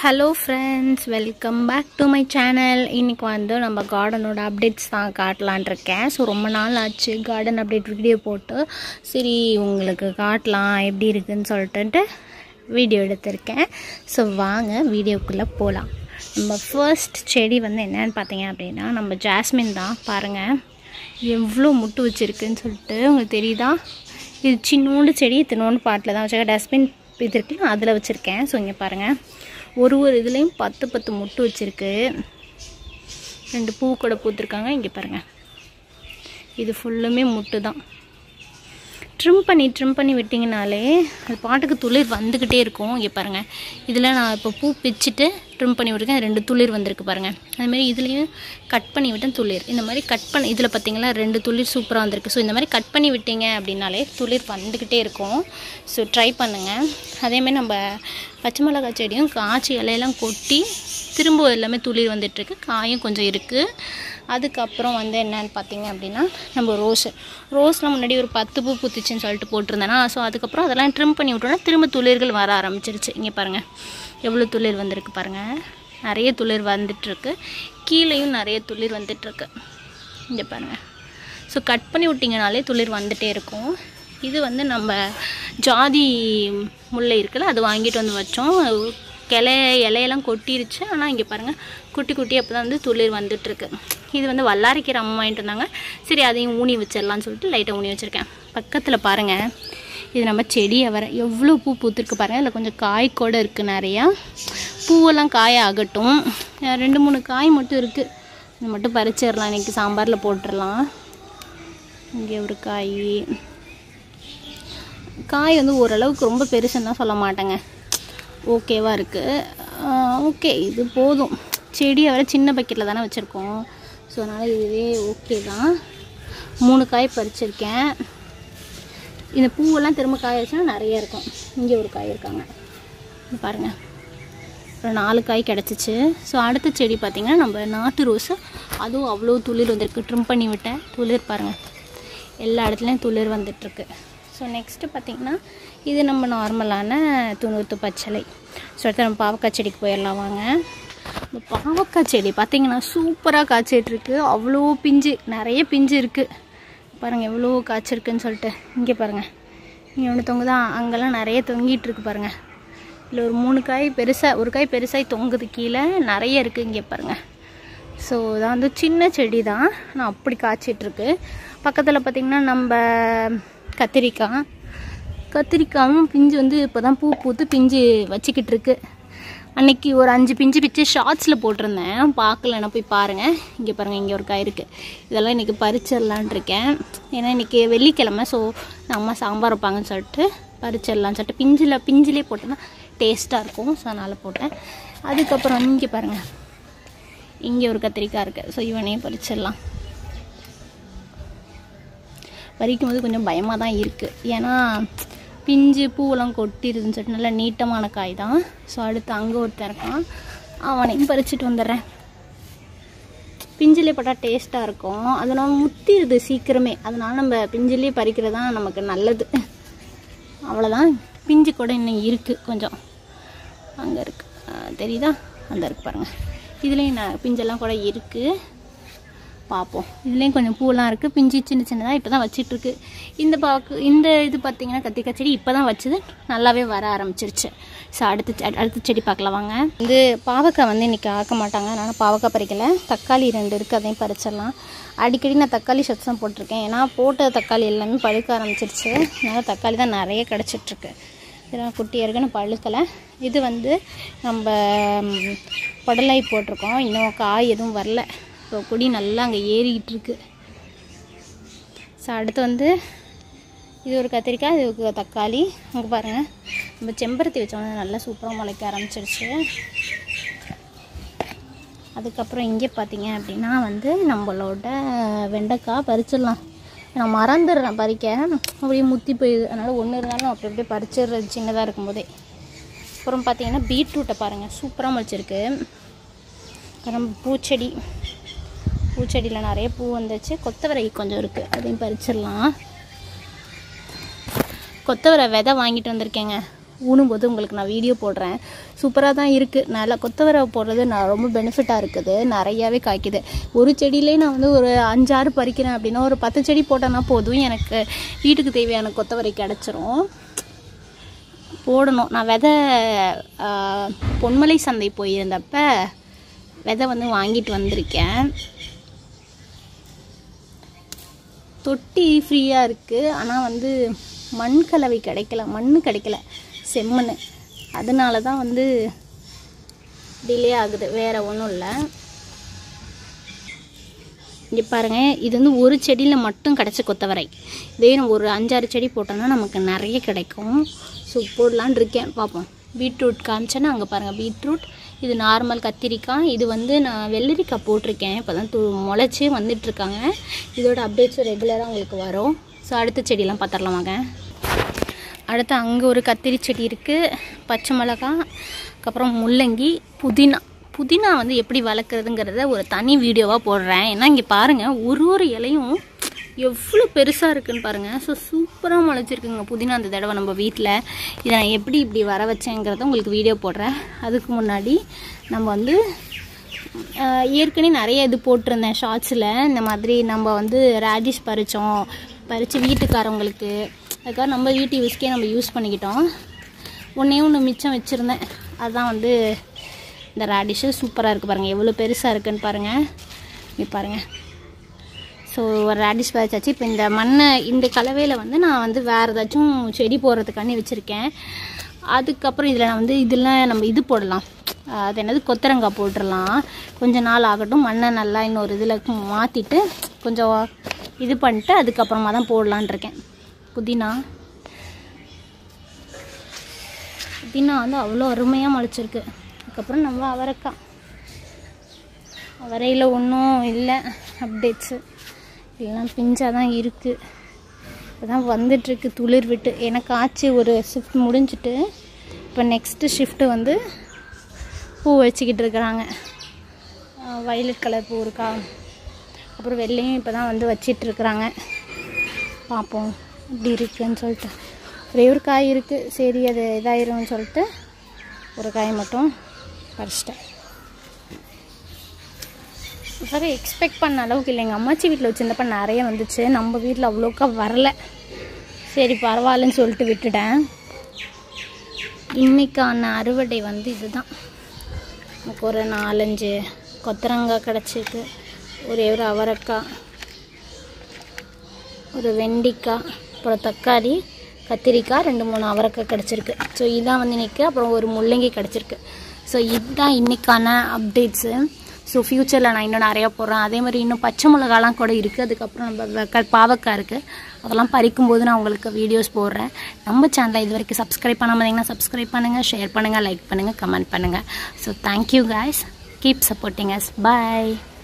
hello friends welcome back to my channel இன்றைக்கி வந்து நம்ம கார்டனோட அப்டேட்ஸ் தான் காட்டலான் இருக்கேன் ஸோ ரொம்ப நாள் ஆச்சு கார்டன் அப்டேட் வீடியோ போட்டு சரி உங்களுக்கு காட்டலாம் எப்படி இருக்குன்னு சொல்லிட்டு வீடியோ எடுத்திருக்கேன் ஸோ வாங்க வீடியோக்குள்ளே போகலாம் நம்ம ஃபர்ஸ்ட் செடி வந்து என்னன்னு பார்த்தீங்க அப்படின்னா நம்ம ஜாஸ்மின் தான் பாருங்கள் எவ்வளோ முட்டு வச்சுருக்குன்னு சொல்லிட்டு உங்களுக்கு தெரியுதா இது சின்னோண்டு செடி இத்தினோண்டு பாட்டில் தான் வச்சுருக்கேன் டஸ்ட்பின் இது இருக்குல்ல அதில் வச்சுருக்கேன் ஸோ இங்கே பாருங்கள் ஒரு ஒரு இதுலேயும் பத்து பத்து முட்டு வச்சுருக்கு ரெண்டு பூ கூட பூத்துருக்காங்க இங்கே பாருங்கள் இது ஃபுல்லுமே முட்டு தான் ட்ரிம் பண்ணி ட்ரிம் பண்ணி விட்டிங்கனாலே அது பாட்டுக்கு துளிர் வந்துக்கிட்டே இருக்கும் இங்கே பாருங்கள் இதில் நான் இப்போ பூ பிச்சுட்டு ட்ரிம் பண்ணி விட்டுருக்கேன் ரெண்டு துளிர் வந்திருக்கு பாருங்கள் அதுமாரி இதுலேயும் கட் பண்ணி விட்டேன் துளிர் இந்த மாதிரி கட் பண்ண இதில் பார்த்தீங்களா ரெண்டு துளிர் சூப்பராக வந்திருக்கு ஸோ இந்த மாதிரி கட் பண்ணி விட்டீங்க அப்படின்னாலே துளிர் வந்துக்கிட்டே இருக்கும் ஸோ ட்ரை பண்ணுங்கள் அதேமாதிரி நம்ம பச்சை மிளகாய் செடியும் காய்ச்சி இலையெல்லாம் கொட்டி திரும்ப எல்லாமே துளிர் வந்துட்டுருக்கு காயும் கொஞ்சம் இருக்குது அதுக்கப்புறம் வந்து என்னன்னு பார்த்தீங்க அப்படின்னா நம்ம ரோஸு ரோஸில் முன்னாடி ஒரு பத்து பூ பூத்துச்சுன்னு சொல்லிட்டு போட்டிருந்தேன்னா ஸோ அதுக்கப்புறம் அதெல்லாம் ட்ரிம் பண்ணி விட்டோன்னா திரும்ப துளிர்கள் வர ஆரம்பிச்சிருச்சு இங்கே பாருங்கள் எவ்வளோ துளிர் வந்திருக்கு பாருங்கள் நிறைய துளிர் வந்துட்டுருக்கு கீழேயும் நிறைய துளிர் வந்துட்டுருக்கு இங்கே பாருங்கள் ஸோ கட் பண்ணி விட்டிங்கனாலே துளிர் வந்துகிட்டே இருக்கும் இது வந்து நம்ம ஜாதி முல்லை இருக்குல்ல அது வாங்கிட்டு வந்து வச்சோம் கிளை இலையெல்லாம் கொட்டிருச்சு ஆனால் இங்கே பாருங்கள் குட்டி குட்டி அப்போ தான் வந்து துளிர் வந்துட்டுருக்கு இது வந்து வல்லாரிக்கீரை அம்மா வாங்கிட்டு வந்தாங்க சரி அதையும் ஊனி வச்சிடலான்னு சொல்லிட்டு லைட்டாக ஊனி வச்சுருக்கேன் பக்கத்தில் பாருங்கள் இது நம்ம செடியை வர எவ்வளோ பூ பூத்துருக்கு பாருங்கள் இதில் கொஞ்சம் காய் கூட இருக்குது நிறையா பூவெல்லாம் காய ஆகட்டும் ரெண்டு மூணு காய் மட்டும் இருக்குது இது மட்டும் பறிச்சிடலாம் இன்றைக்கி சாம்பாரில் போட்டுடலாம் இங்கே ஒரு காய் காய் வந்து ஓரளவுக்கு ரொம்ப பெருசுன்னு தான் சொல்ல மாட்டேங்க ஓகேவாக இருக்குது ஓகே இது போதும் செடியை வர சின்ன பக்கெட்டில் தானே வச்சுருக்கோம் ஸோ அதனால் இதுவே ஓகே தான் மூணு காய் பறிச்சிருக்கேன் இந்த பூவெல்லாம் திரும்ப காய வச்சுன்னா நிறைய இருக்கும் இங்கே ஒரு காய் இருக்காங்க இங்க பாருங்கள் ஒரு நாலு காய் கிடச்சிச்சு ஸோ அடுத்த செடி பார்த்திங்கன்னா நம்ம நாட்டு ரோஸு அதுவும் அவ்வளோ துளிர் வந்திருக்கு ட்ரிம் பண்ணி விட்டேன் துளிர் பாருங்கள் எல்லா இடத்துலையும் துளிர் வந்துட்டுருக்கு ஸோ நெக்ஸ்ட்டு பார்த்திங்கன்னா இது நம்ம நார்மலான துணுத்து பச்சளை ஸோ அடுத்து நம்ம பாவக்காய் செடிக்கு போயிடலாம் வாங்க இந்த பாவக்காய் செடி பார்த்திங்கன்னா சூப்பராக காய்ச்சிட்ருக்கு அவ்வளோ பிஞ்சு நிறைய பிஞ்சு இருக்குது பாருங்கள் எவ்வளோ காய்ச்சிருக்குன்னு சொல்லிட்டு இங்கே பாருங்கள் இங்கே ஒன்று தொங்குதான் அங்கெல்லாம் நிறைய தொங்கிட்டு இருக்கு பாருங்கள் இல்லை ஒரு மூணு காய் பெருசாக ஒரு காய் பெருசாகி தொங்குது கீழே நிறைய இருக்குது இங்கே பாருங்கள் ஸோ இதான் வந்து சின்ன செடி தான் நான் அப்படி காய்ச்சிட்ருக்கு பக்கத்தில் பார்த்திங்கன்னா நம்ம கத்திரிக்காய் கத்திரிக்காயும் பிஞ்சு வந்து இப்போ தான் பூ பூத்து பிஞ்சு வச்சுக்கிட்டு இருக்கு அன்னைக்கு ஒரு அஞ்சு பிஞ்சு பிச்சு ஷார்ட்ஸில் போட்டிருந்தேன் பார்க்கலன்னா போய் பாருங்கள் இங்கே பாருங்கள் இங்கே ஒரு காய் இருக்குது இதெல்லாம் இன்றைக்கி பறிச்சிடலான் இருக்கேன் ஏன்னா இன்றைக்கி வெள்ளிக்கிழமை ஸோ அம்மா சாம்பார் வைப்பாங்கன்னு சொல்லிட்டு பறிச்சிடலான்னு சொல்லிட்டு பிஞ்சில் பிஞ்சிலே போட்டோன்னா டேஸ்ட்டாக இருக்கும் ஸோ அதனால் போட்டேன் அதுக்கப்புறம் இங்கே பாருங்கள் இங்கே ஒரு கத்திரிக்காய் இருக்குது ஸோ இவனையும் பறிச்சிடலாம் பறிக்கும் போது கொஞ்சம் பயமாக தான் இருக்குது ஏன்னா பிஞ்சு பூவெல்லாம் கொட்டிருதுன்னு சொல்லிட்டு நல்லா நீட்டமான காய் தான் ஸோ அடுத்து அங்கே ஒருத்தன் இருக்கான் அவனையும் பறிச்சுட்டு வந்துடுறேன் பிஞ்சிலே போட்டால் டேஸ்ட்டாக இருக்கும் அதனால் முத்திடுது சீக்கிரமே அதனால் நம்ம பிஞ்சிலே பறிக்கிறது தான் நமக்கு நல்லது அவ்வளோதான் பிஞ்சு கூட இன்னும் இருக்குது கொஞ்சம் அங்கே இருக்குது தெரியுதா அந்த இருக்கு பாருங்கள் இதுலேயும் நான் பிஞ்செல்லாம் கூட இருக்குது பார்ப்போம் இதுலேயும் கொஞ்சம் பூவெல்லாம் இருக்குது பிஞ்சு சின்ன சின்னதாக இப்போ தான் வச்சிட்ருக்கு இந்த பாக்கு இந்த இது பார்த்திங்கன்னா கத்திரிக்காய் செடி இப்போ தான் வச்சது நல்லாவே வர ஆரம்பிச்சிருச்சு ஸோ அடுத்த செ- அடுத்த செடி பார்க்கலாம் வாங்க இது பாவக்காய் வந்து இன்றைக்கி ஆக்க மாட்டாங்க அதனால் பாவக்காய் பறிக்கலை தக்காளி ரெண்டு இருக்குது அதையும் பறிச்சிடலாம் அடிக்கடி நான் தக்காளி ஷட்ஸ் தான் போட்டிருக்கேன் ஏன்னா போட்ட தக்காளி எல்லாமே பழுக்க ஆரம்பிச்சிருச்சு அதனால் தக்காளி தான் நிறைய கிடச்சிட்ருக்கு இதெல்லாம் குட்டியாக இருக்கு நான் பழுக்கலை இது வந்து நம்ம ம், புடலாய் போட்டிருக்கோம் இன்னும் காய் எதுவும் வரல இப்போ கொடி நல்லா அங்கே ஏறிக்கிட்டு இருக்கு ஸோ அடுத்து வந்து இது ஒரு கத்திரிக்காய் இது ஒரு தக்காளி அங்கே பாருங்கள் நம்ம செம்பருத்தி வச்சோம்னா நல்லா சூப்பராக முளைக்க ஆரம்பிச்சிருச்சு அதுக்கப்புறம் இங்கே பார்த்தீங்க அப்படின்னா வந்து நம்மளோட வெண்டைக்காய் பறிச்சிடலாம் நான் மறந்துடுறேன் பறிக்க அப்படியே முத்தி போயிடுது அதனால் ஒன்று இருந்தாலும் அப்படி அப்படியே பறிச்சிடுறது சின்னதாக இருக்கும்போதே அப்புறம் பார்த்தீங்கன்னா பீட்ரூட்டை பாருங்கள் சூப்பராக முளைச்சிருக்கு அப்புறம் பூச்செடி பூச்செடியில் நிறைய பூ வந்துச்சு கொத்தவரை கொஞ்சம் இருக்குது அதையும் பறிச்சிடலாம் கொத்தவரை விதை வாங்கிட்டு வந்திருக்கேங்க ஊனும்போது உங்களுக்கு நான் வீடியோ போடுறேன் சூப்பராக தான் இருக்குது நல்லா கொத்தவரை போடுறது நான் ரொம்ப பெனிஃபிட்டாக இருக்குது நிறையாவே காய்க்குது ஒரு செடியிலே நான் வந்து ஒரு அஞ்சாறு பறிக்கிறேன் அப்படின்னா ஒரு பத்து செடி போட்டேன்னா போதும் எனக்கு வீட்டுக்கு தேவையான கொத்தவரை கிடச்சிரும் போடணும் நான் விதை ஆ, பொன்மலை சந்தை போயிருந்தப்ப விதை வந்து வாங்கிட்டு வந்திருக்கேன் தொட்டி ஃப்ரீயாக இருக்குது ஆனால் வந்து மண் கலவை கிடைக்கல மண் கிடைக்கல செம்மண் அதனால தான் வந்து டிலே ஆகுது வேறு ஒன்றும் இல்லை இங்கே பாருங்கள் இது வந்து ஒரு செடியில் மட்டும் கிடச்ச கொத்தவரை இதே நம்ம ஒரு அஞ்சாறு செடி போட்டோம்னா நமக்கு நிறைய கிடைக்கும் ஸோ போடலான்னு இருக்கேன் பார்ப்போம் பீட்ரூட் காமிச்சேன்னா அங்கே பாருங்கள் பீட்ரூட் இது நார்மல் கத்திரிக்காய் இது வந்து நான் வெள்ளரிக்காய் போட்டிருக்கேன் இப்போ தான் து முளைச்சி வந்துட்டுருக்காங்க இதோட அப்டேட்ஸும் ரெகுலராக உங்களுக்கு வரும் ஸோ அடுத்த செடியெல்லாம் பார்த்துடலாம் வாங்க அடுத்து அங்கே ஒரு கத்திரி செடி இருக்குது பச்சை மிளகாய் அதுக்கப்புறம் முள்ளங்கி புதினா புதினா வந்து எப்படி வளர்க்குறதுங்கிறத ஒரு தனி வீடியோவாக போடுறேன் ஏன்னா இங்கே பாருங்கள் ஒரு ஒரு இலையும் எவ்வளோ பெருசாக இருக்குன்னு பாருங்கள் ஸோ சூப்பராக முளைச்சிருக்குங்க புதினா அந்த தடவை நம்ம வீட்டில் இதை நான் எப்படி இப்படி வர வச்சேங்கிறத உங்களுக்கு வீடியோ போடுறேன் அதுக்கு முன்னாடி நம்ம வந்து ஆஹ் ஏற்கனவே நிறைய இது போட்டிருந்தேன் ஷார்ட்ஸில் இந்த மாதிரி நம்ம வந்து ரேடிஷ் பறித்தோம் பறித்து வீட்டுக்காரவங்களுக்கு அதுக்காக நம்ம வீட்டு யூஸ்க்கே நம்ம யூஸ் பண்ணிக்கிட்டோம் ஒன்றே ஒன்று மிச்சம் வச்சுருந்தேன் அதுதான் வந்து இந்த ரேடிஷு சூப்பராக இருக்குது பாருங்கள் எவ்வளோ பெருசாக இருக்குன்னு பாருங்கள் இங்கே பாருங்கள் ஸோ ஒரு ரேடிஷ் பறிச்சாச்சு இப்போ இந்த மண்ணை இந்த கலவையில் வந்து நான் வந்து வேறு ஏதாச்சும் செடி போடுறதுக்காண்டி வச்சுருக்கேன் அதுக்கப்புறம் இதில் நான் வந்து இதெல்லாம் நம்ம இது போடலாம் அஹ் அது என்னது கொத்தரங்காய் போட்டுடலாம் கொஞ்சம் நாள் ஆகட்டும் மண்ணை நல்லா இன்னொரு இதில் மாற்றிட்டு கொஞ்சம் இது பண்ணிட்டு அதுக்கப்புறமா தான் போடலான் இருக்கேன் புதினா புதினா வந்து அவ்வளோ அருமையாக முளைச்சிருக்கு அதுக்கப்புறம் நம்ம அவரைக்காய் அவரையில் ஒன்றும் இல்லை அப்டேட்ஸு எல்லாம் பிஞ்சாக தான் இருக்குது இப்போ தான் வந்துட்டுருக்கு துளிர் விட்டு எனக்கு ஆச்சு ஒரு ஷிஃப்ட் முடிஞ்சிட்டு இப்போ நெக்ஸ்ட்டு ஷிஃப்ட்டு வந்து பூ வச்சுக்கிட்டு இருக்கிறாங்க வயலட் கலர் பூ இருக்கா அப்புறம் வெள்ளையும் இப்போ தான் வந்து வச்சிட்டு இருக்கிறாங்க பார்ப்போம் இப்படி இருக்குன்னு சொல்லிட்டு ஒரே ஒரு காய் இருக்குது சரி அது இதாயிரும்னு சொல்லிட்டு ஒரு காய் மட்டும் பறிச்சிட்டேன் சரி எக்ஸ்பெக்ட் பண்ண அளவுக்கு இல்லை எங்கள் அம்மாச்சி வீட்டில் வச்சுருந்தப்ப நிறைய வந்துச்சு நம்ம வீட்டில் அவ்வளோக்கா வரல சரி பரவாயில்லன்னு சொல்லிட்டு விட்டுட்டேன் இன்னைக்கான அறுவடை வந்து இதுதான் எனக்கு ஒரு நாலஞ்சு கொத்தரங்காய் கிடச்சிருக்கு ஒரே ஒரு அவரைக்காய் ஒரு வெண்டிக்காய் அப்புறம் தக்காளி கத்திரிக்காய் ரெண்டு மூணு அவரைக்காய் கிடச்சிருக்கு ஸோ இதான் வந்து இன்னைக்கு அப்புறம் ஒரு முள்ளங்கி கிடச்சிருக்கு ஸோ இதுதான் இன்னைக்கான அப்டேட்ஸு ஸோ ஃப்யூச்சரில் நான் இன்னும் நிறையா போடுறேன் அதே மாதிரி இன்னும் பச்சை மிளகாலாம் கூட இருக்குது அதுக்கப்புறம் நம்ம வெக்க- பாவக்காய் இருக்குது அதெல்லாம் பறிக்கும்போது நான் உங்களுக்கு வீடியோஸ் போடுறேன் நம்ம சேனலை இது வரைக்கும் சப்ஸ்கிரைப் பண்ணாமல் இருந்தீங்கன்னா சப்ஸ்கிரைப் பண்ணுங்கள் ஷேர் பண்ணுங்கள் லைக் பண்ணுங்கள் கமெண்ட் பண்ணுங்கள் so thank you guys keep supporting us bye